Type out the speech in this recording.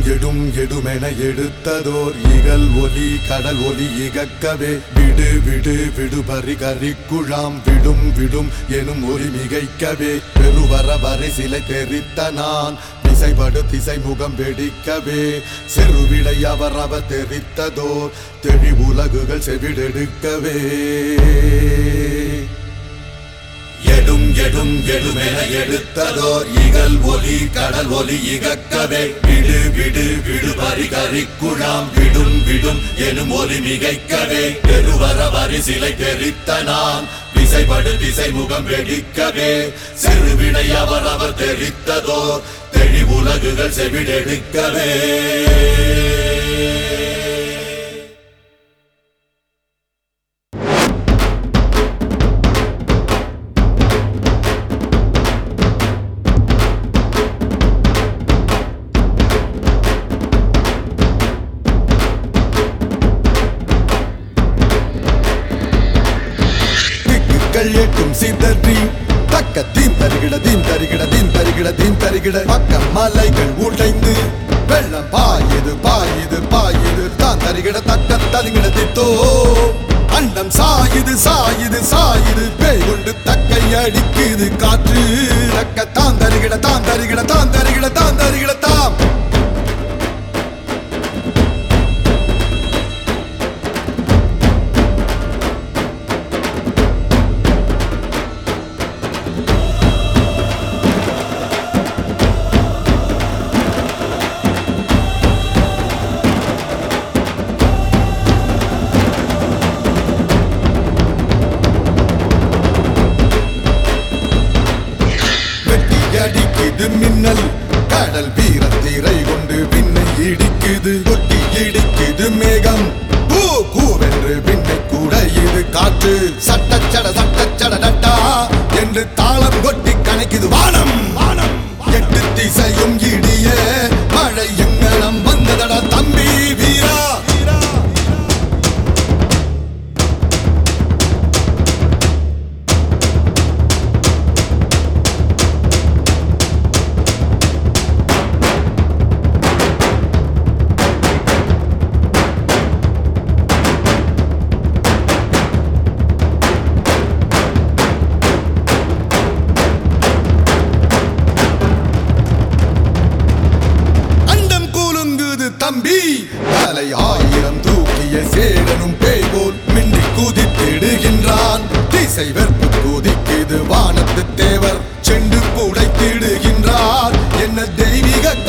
எடும் எடுமென எடுத்ததோர் இகல் ஒலி கடல் ஒலி இகக்கவே விடு விடு விடுபறி கரிக்குழாம் விடும் விடும் எனும் ஒலி மிகைக்கவே பெருவர வரை சிலை தெரித்த நான் திசைபடு திசை முகம் வெடிக்கவே செருவிடை அவர் அவர் தெரித்ததோர் தெளி உலகுகள் செவிடெடுக்கவே எடும் எடும் எடுமென எடுத்ததோர் இகல் ஒலி கடல் ஒலி இகக்கவே விடு விடு விடு பறி கரிக்குழாம் விடும் விடும் எனும் ஒலி மிகைக்கவே பெருவர வரி சிலை தெரித்த நான் திசைபடு திசை முகம் வெடிக்கவே சிறுவிடை அவர் அவர் தெரித்ததோர் தெளி உலகுகள் செவிடெடுக்கவே திக்குகள் எட்டும் சிதறி தக்க தீம் தருகிட தீம் தருகிட தீம் தருகிட தீம் தருகிட பக்க மலைகள் உடைந்து வெள்ளம் பாயுது பாயுது பாயுது தான் தருகிட தக்க தருகிட தித்தோ அண்டம் சாயுது சாயுது சாயுது பேய் கொண்டு தக்கை அடிக்குது காற்று தக்க தான் தருகிட தான் தருகிட தான் தருகிட தான் தருகிட தாம் வெட்டி அடிக்குது மின்னல் கடல் வீரத்தீரை கொண்டு விண்ணை இடிக்குது கொட்டி இடிக்குது மேகம் பூ கூவென்று விண்ணை கூட இது காற்று சட்டச்சட சட்டச்சட டட்டா என்று தாளம் கொட்டி கணக்குது வானம் வானம் எட்டு திசையும் இடிய மழை எங்கனம் வந்ததடா தம்பி வீரா வீரா அண்டம் கூலுங்குது தம்பி தலை ஆயிரம் தூக்கிய சேடனும் பேய் போல் மின்னி குதித்திடுகின்றான் திசை வெறுப்பு குதிக்குது வானத்து தேவர் செண்டு புடைத்திடுகின்றார் என்ன தெய்வீக